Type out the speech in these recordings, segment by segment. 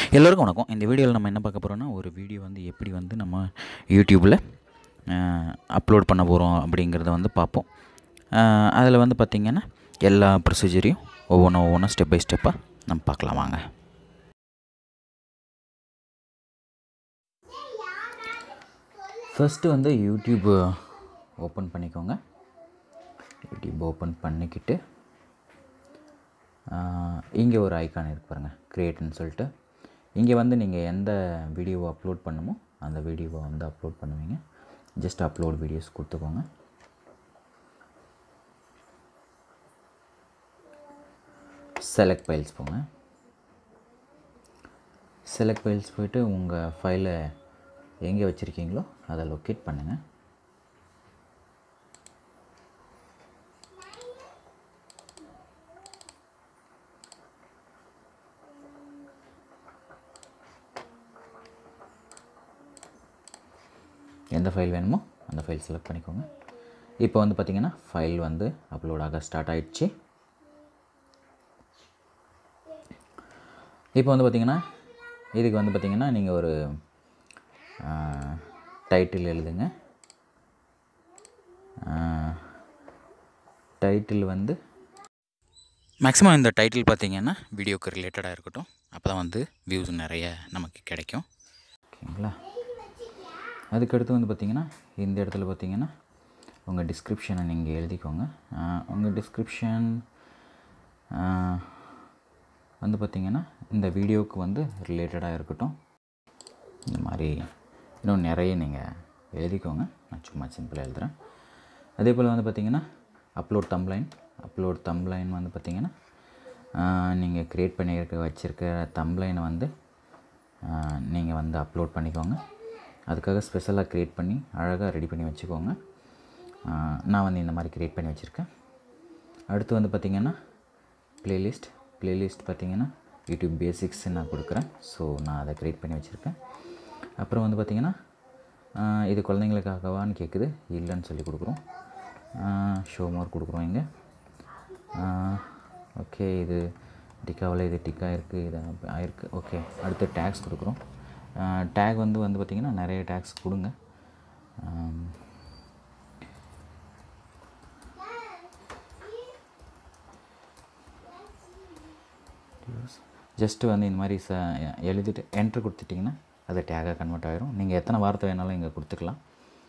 எல்லோருக்கும் வணக்கம் இந்த வீடியோவில் நம்ம என்ன பார்க்க போகிறோம்னா ஒரு வீடியோ வந்து எப்படி வந்து நம்ம யூடியூப்பில் அப்லோட் பண்ண போகிறோம் அப்படிங்கிறத வந்து பார்ப்போம் அதில் வந்து பார்த்திங்கன்னா எல்லா ப்ரொசீஜரையும் ஒவ்வொன்றும் ஒவ்வொன்றும் ஸ்டெப் பை ஸ்டெப்பாக நம்ம பார்க்கலாம் வாங்க ஃபஸ்ட்டு வந்து யூடியூப் ஓப்பன் பண்ணிக்கோங்க யூடியூப் ஓப்பன் பண்ணிக்கிட்டு இங்கே ஒரு ஐக்கான் இருக்கு பாருங்கள் க்ரியேட்னு சொல்லிட்டு இங்கே வந்து நீங்கள் எந்த வீடியோவை அப்லோட் பண்ணுமோ அந்த வீடியோவை வந்து அப்லோட் பண்ணுவீங்க ஜஸ்ட் அப்லோட் வீடியோஸ் கொடுத்துக்கோங்க செலக்ட் ஃபைல்ஸ் போங்க செலக்ட் ஃபைல்ஸ் போயிட்டு உங்கள் ஃபைலை எங்கே வச்சுருக்கீங்களோ அதை லொக்கேட் பண்ணுங்கள் எந்த ஃபைல் வேணுமோ அந்த ஃபைல் செலக்ட் பண்ணிக்கோங்க இப்போ வந்து பார்த்திங்கன்னா ஃபைல் வந்து அப்லோட் ஆக ஸ்டார்ட் ஆகிடுச்சு இப்போ வந்து பார்த்திங்கன்னா இதுக்கு வந்து பார்த்திங்கன்னா நீங்கள் ஒரு டைட்டில் எழுதுங்க டைட்டில் வந்து மேக்ஸிமம் இந்த டைட்டில் பார்த்திங்கன்னா வீடியோக்கு ரிலேட்டடாக இருக்கட்டும் அப்போ தான் வந்து வியூஸ் நிறைய நமக்கு கிடைக்கும் ஓகேங்களா அதுக்கடுத்து வந்து பார்த்திங்கன்னா இந்த இடத்துல பார்த்திங்கன்னா உங்கள் டிஸ்கிரிப்ஷனை நீங்கள் எழுதிக்கோங்க உங்கள் டிஸ்கிரிப்ஷன் வந்து பார்த்திங்கன்னா இந்த வீடியோவுக்கு வந்து ரிலேட்டடாக இருக்கட்டும் இந்த மாதிரி இன்னும் நிறைய நீங்கள் எழுதிக்கோங்க நான் சும்மா சிம்பிளாக எழுதுகிறேன் அதே போல் வந்து பார்த்திங்கன்னா அப்லோட் தம்ப்லைன் அப்லோட் தம்ப்லைன் வந்து பார்த்திங்கன்னா நீங்கள் க்ரியேட் பண்ணியிருக்க வச்சுருக்க தம்ப்லைனை வந்து நீங்கள் வந்து அப்லோட் பண்ணிக்கோங்க அதுக்காக ஸ்பெஷலாக க்ரியேட் பண்ணி அழகாக ரெடி பண்ணி வச்சுக்கோங்க நான் வந்து இந்த மாதிரி க்ரியேட் பண்ணி வச்சுருக்கேன் அடுத்து வந்து பார்த்திங்கன்னா ப்ளேலிஸ்ட் ப்ளேலிஸ்ட் பார்த்திங்கன்னா யூடியூப் பேசிக்ஸ் நான் கொடுக்குறேன் ஸோ நான் அதை க்ரியேட் பண்ணி வச்சுருக்கேன் அப்புறம் வந்து பார்த்திங்கன்னா இது குழந்தைங்களுக்காகவான்னு கேட்குது இல்லைன்னு சொல்லி கொடுக்குறோம் ஷோ மோர் கொடுக்குறோம் இங்கே ஓகே இது டிக்காவில் இது டிக்கா இருக்குது இது ஆயிருக்கு ஓகே அடுத்து டேக்ஸ் கொடுக்குறோம் டேக் வந்து வந்து பார்த்திங்கன்னா நிறைய டேக்ஸ் கொடுங்க ஜஸ்ட்டு வந்து இந்த மாதிரி ச எழுதிட்டு என்ட்ரு கொடுத்துட்டிங்கன்னா அது டேகாக கன்வெர்ட் ஆகிரும் நீங்கள் எத்தனை வார்த்தை வேணாலும் இங்கே கொடுத்துக்கலாம்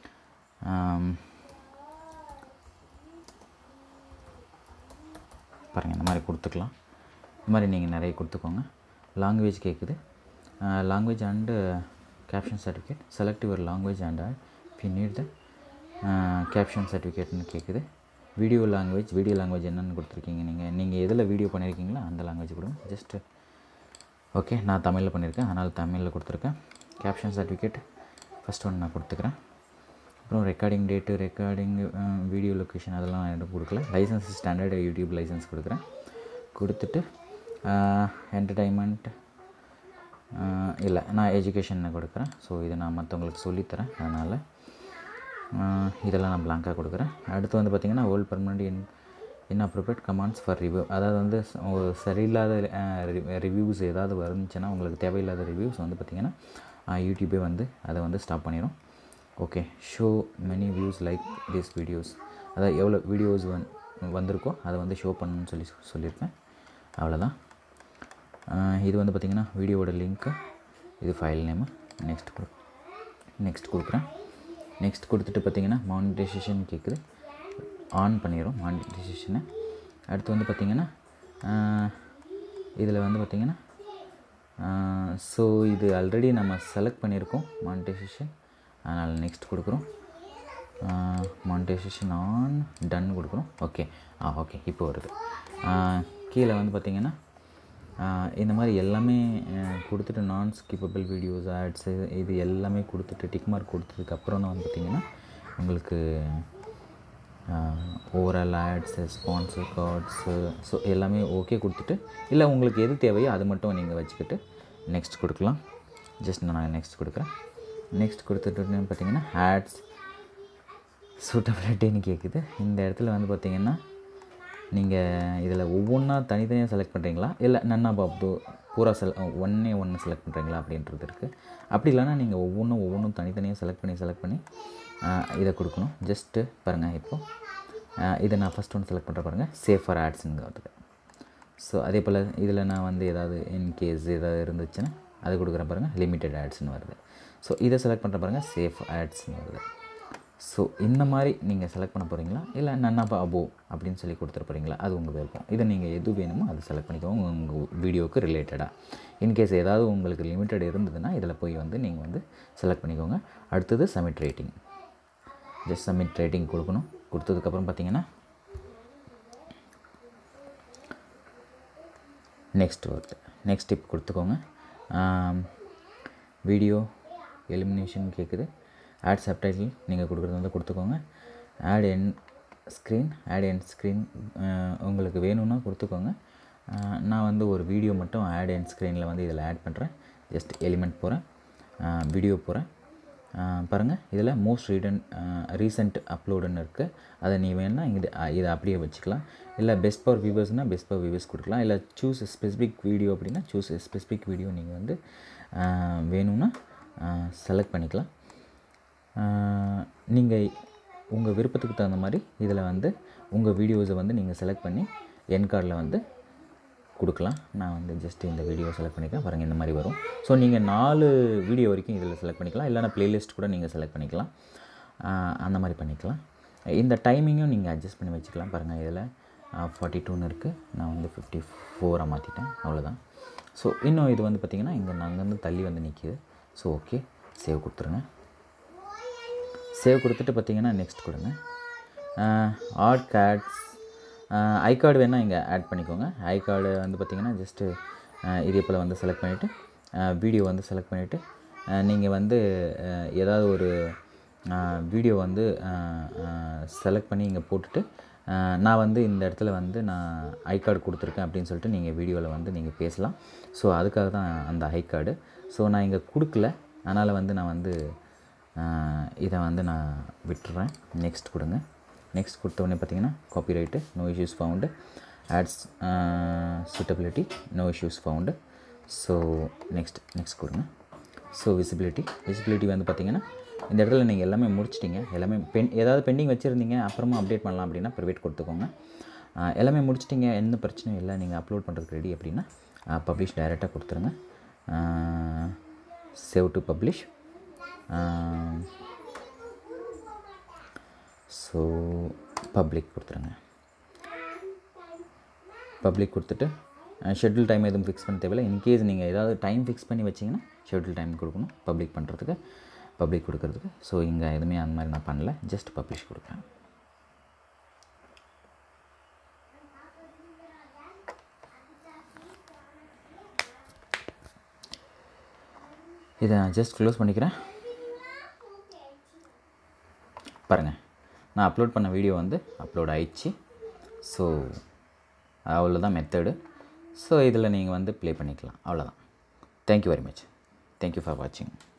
பாருங்கள் இந்த மாதிரி கொடுத்துக்கலாம் இந்த மாதிரி நீங்கள் நிறைய கொடுத்துக்கோங்க லாங்குவேஜ் கேட்குது language and caption certificate select your language and if you need the caption சர்டிஃபிகேட்னு கேட்குது வீடியோ லாங்குவேஜ் வீடியோ லாங்குவேஜ் என்னென்னு கொடுத்துருக்கீங்க நீங்கள் நீங்கள் எதில் வீடியோ பண்ணியிருக்கீங்களோ அந்த லாங்குவேஜ் கொடுங்க ஜஸ்ட்டு ஓகே நான் தமிழில் பண்ணியிருக்கேன் அதனால் தமிழில் கொடுத்துருக்கேன் கேப்ஷன் சர்டிஃபிகேட் ஃபஸ்ட் ஒன் நான் கொடுத்துக்கிறேன் அப்புறம் recording date recording video location அதெல்லாம் நான் எதுவும் கொடுக்கல லைசன்ஸ் ஸ்டாண்டர்டு யூடியூப் லைசன்ஸ் கொடுக்குறேன் கொடுத்துட்டு என்டர்டைன்மெண்ட் இல்லை நான் எஜுகேஷன் கொடுக்குறேன் ஸோ இதை நான் மற்றவங்களுக்கு சொல்லித்தரேன் அதனால் இதெல்லாம் நான் பிளாங்காக கொடுக்குறேன் அடுத்து வந்து பார்த்திங்கன்னா hold permanent in inappropriate comments for review அதாவது வந்து சரியில்லாத ரிவ்யூஸ் ஏதாவது வந்துச்சுன்னா உங்களுக்கு தேவையில்லாத ரிவ்யூஸ் வந்து பார்த்திங்கன்னா யூடியூபே வந்து அதை வந்து ஸ்டாப் பண்ணிடும் okay show many views like this videos அதாவது எவ்வளோ வீடியோஸ் வந் வந்திருக்கோ அதை வந்து ஷோ பண்ணணும்னு சொல்லி சொல்லியிருக்கேன் அவ்வளோதான் இது வந்து பார்த்திங்கன்னா வீடியோவோட லிங்க்கு இது ஃபைல் நேமு நெக்ஸ்ட் கொடு நெக்ஸ்ட் கொடுக்குறேன் நெக்ஸ்ட் கொடுத்துட்டு பார்த்திங்கன்னா மானிட்டைசேஷன் கேட்குது ஆன் பண்ணிடும் மானிட்டைசேஷனை அடுத்து வந்து பார்த்திங்கன்னா இதில் வந்து பார்த்திங்கன்னா ஸோ இது ஆல்ரெடி நம்ம செலக்ட் பண்ணியிருக்கோம் மானிட்டைசேஷன் அதனால் நெக்ஸ்ட் கொடுக்குறோம் மானிட்டைசேஷன் ஆன் டன் கொடுக்குறோம் ஓகே ஆ ஓகே இப்போ வருது கீழே வந்து பார்த்திங்கன்னா இந்த மாதிரி எல்லாமே கொடுத்துட்டு நான் ஸ்கிப்பபிள் வீடியோஸ் ஆட்ஸு இது எல்லாமே கொடுத்துட்டு டிக் மார்க் கொடுத்ததுக்கப்புறம் தான் வந்து பார்த்திங்கன்னா உங்களுக்கு overall ads sponsor cards so எல்லாமே ஓகே கொடுத்துட்டு இல்லை உங்களுக்கு எது தேவையோ அது மட்டும் நீங்கள் வச்சுக்கிட்டு நெக்ஸ்ட் கொடுக்கலாம் ஜஸ்ட் நான் நெக்ஸ்ட் கொடுக்குறேன் நெக்ஸ்ட் கொடுத்துட்டு பார்த்திங்கன்னா ஆட்ஸ் சூட்டபிலிட்டின்னு கேட்குது இந்த இடத்துல வந்து பார்த்திங்கன்னா நீங்கள் இதில் ஒவ்வொன்றா தனித்தனியாக செலக்ட் பண்ணுறீங்களா இல்லை நன்னா பாப்து பூரா செல் ஒன்றே ஒன்று செலக்ட் பண்ணுறீங்களா அப்படின்றது இருக்குது அப்படி இல்லைன்னா நீங்கள் ஒவ்வொன்றும் ஒவ்வொன்றும் தனித்தனியாக செலக்ட் பண்ணி செலக்ட் பண்ணி ஆஹ், இதை கொடுக்கணும் ஜஸ்ட்டு பாருங்கள் இப்போது இதை நான் ஃபஸ்ட் ஒன்று செலக்ட் பண்ணுற பாருங்கள் சேஃபர் ஆட்ஸுங்கிறதுக்கு ஸோ அதே போல் இதில் நான் வந்து ஏதாவது இன்கேஸ் ஏதாவது இருந்துச்சுன்னா அது கொடுக்குறேன் பாருங்கள் லிமிட்டட் ஆட்ஸ்னு வருது ஸோ இதை செலக்ட் பண்ணுற பாருங்கள் சேஃப் ஆட்ஸ்னு வருது ஸோ இந்த மாதிரி நீங்கள் செலக்ட் பண்ண போகிறீங்களா இல்லை நன்னாப்பா அபோ அப்படின்னு சொல்லி கொடுத்துட போகிறீங்களா அது உங்கள் விருப்பம் இதை நீங்கள் எது வேணுமோ அதை செலக்ட் பண்ணிக்கோங்க உங்கள் வீடியோவுக்கு ரிலேட்டடாக இன்கேஸ் ஏதாவது உங்களுக்கு லிமிட்டட் இருந்ததுன்னா இதில் போய் வந்து நீங்கள் வந்து செலக்ட் பண்ணிக்கோங்க அடுத்தது submit rating just submit rating கொடுக்கணும் கொடுத்ததுக்கப்புறம் பார்த்தீங்கன்னா நெக்ஸ்ட் வருது நெக்ஸ்ட் டிப் கொடுத்துக்கோங்க வீடியோ எலிமினேஷன் கேட்குது ஆட் சப்டைட்டில் நீங்கள் கொடுக்குறது வந்து கொடுத்துக்கோங்க add end screen add end screen உங்களுக்கு வேணும்னா கொடுத்துக்கோங்க ஆஹ் நான் வந்து ஒரு வீடியோ மட்டும் ஆட் என் ஸ்க்ரீனில் வந்து இதில் ஆட் பண்ணுறேன் ஜஸ்ட் எலிமெண்ட் போகிறேன் வீடியோ போகிறேன் பாருங்கள் இதில் மோஸ்ட் ரீடன் ரீசெண்ட் அப்லோடுன்னு இருக்குது அதை நீ வேணால் இது இதை அப்படியே வச்சுக்கலாம் இல்லை பெஸ்ட் பவர் வியூவர்ஸ்னால் பெஸ்ட் பவர் வியூவர்ஸ் கொடுக்கலாம் இல்லை சூஸ் ஸ்பெசிஃபிக் வீடியோ அப்படின்னா சூஸ் ஸ்பெசிஃபிக் வீடியோ நீங்கள் வந்து ஆஹ் வேணும்னா செலக்ட் பண்ணிக்கலாம் நீங்கள் உங்கள் விருப்பத்துக்கு தகுந்த மாதிரி இதில் வந்து உங்கள் வீடியோஸை வந்து நீங்கள் செலக்ட் பண்ணி என் கார்டில் வந்து கொடுக்கலாம் நான் வந்து ஜஸ்ட் இந்த வீடியோ செலக்ட் பண்ணிக்கிறேன் பாருங்கள் இந்த மாதிரி வரும் ஸோ நீங்கள் நாலு வீடியோ வரைக்கும் இதில் செலக்ட் பண்ணிக்கலாம் இல்லைனா ப்ளேலிஸ்ட் கூட நீங்கள் செலக்ட் பண்ணிக்கலாம் ஆஹ் அந்த மாதிரி பண்ணிக்கலாம் இந்த டைமிங்கும் நீங்கள் அட்ஜஸ்ட் பண்ணி வச்சுக்கலாம் பாருங்கள் இதில் ஃபார்ட்டி டூன்னு இருக்குது நான் வந்து ஃபிஃப்டி ஃபோராக மாற்றிட்டேன் அவ்வளோதான் ஸோ இன்னும் இது வந்து பார்த்திங்கன்னா இங்கே நாங்கள் வந்து தள்ளி வந்து நிற்கிது ஸோ ஓகே சேவ் கொடுத்துருங்க சேவ் கொடுத்துட்டு பார்த்தீங்கன்னா நெக்ஸ்ட் கொடுங்க ஆட் கேட்ஸ் ஐ கார்டு வேணால் இங்கே ஆட் பண்ணிக்கோங்க ஐ கார்டு வந்து பார்த்தீங்கன்னா ஜஸ்ட்டு இதே போல் வந்து செலக்ட் பண்ணிவிட்டு வீடியோ வந்து செலக்ட் பண்ணிவிட்டு நீங்கள் வந்து அஹ், ஏதாவது ஒரு வீடியோ வந்து செலக்ட் பண்ணி இங்கே போட்டுட்டு அஹ், நான் வந்து இந்த இடத்துல வந்து நான் ஐ கார்டு கொடுத்துருக்கேன் அப்படின்னு சொல்லிட்டு நீங்கள் வீடியோவில் வந்து நீங்கள் பேசலாம் ஸோ அதுக்காக தான் அந்த ஐ கார்டு ஸோ நான் இங்கே கொடுக்கல அதனால் வந்து நான் வந்து ஆஹ் இதை வந்து நான் விட்டுறேன் நெக்ஸ்ட் கொடுங்க நெக்ஸ்ட் கொடுத்த உடனே பார்த்தீங்கன்னா copyright no issues found ads suitability no issues found so next next கொடுங்க ஸோ விசிபிலிட்டி விசிபிலிட்டி வந்து பார்த்தீங்கன்னா இந்த இடத்துல நீங்கள் எல்லாமே முடிச்சிட்டிங்க எல்லாமே பென் ஏதாவது பெண்டிங் வச்சுருந்தீங்க அப்புறமா அப்டேட் பண்ணலாம் அப்படின்னா ப்ரைவேட் கொடுத்துக்கோங்க ஆஹ் எல்லாமே முடிச்சிட்டிங்க எந்த பிரச்சனையும் இல்லை நீங்கள் அப்லோட் பண்ணுறதுக்கு ரெடி அப்படின்னா பப்ளிஷ் டைரெக்டாக கொடுத்துருங்க save to publish so public கொடுத்துருங்க பப்ளிக் கொடுத்துட்டு ஷெட்யூல் டைம் எதுவும் ஃபிக்ஸ் பண்ண தேவையில்லை இன்கேஸ் நீங்கள் ஏதாவது டைம் ஃபிக்ஸ் பண்ணி வச்சிங்கன்னா ஷெட்யூல் டைம் கொடுக்கணும் பப்ளிக் பண்ணுறதுக்கு பப்ளிக் கொடுக்கறதுக்கு ஸோ இங்கே எதுவுமே அந்த மாதிரி நான் பண்ணல ஜஸ்ட் பப்ளிஷ் கொடுக்குறேன் இதை நான் ஜஸ்ட் க்ளோஸ் பண்ணிக்கிறேன் பாருங்கள் நான் அப்லோட் பண்ண வீடியோ வந்து அப்லோட் ஆயிடுச்சு ஸோ அவ்வளோதான் மெத்தடு ஸோ இதில் நீங்கள் வந்து ப்ளே பண்ணிக்கலாம் அவ்வளோதான் thank you very much thank you for வாட்சிங்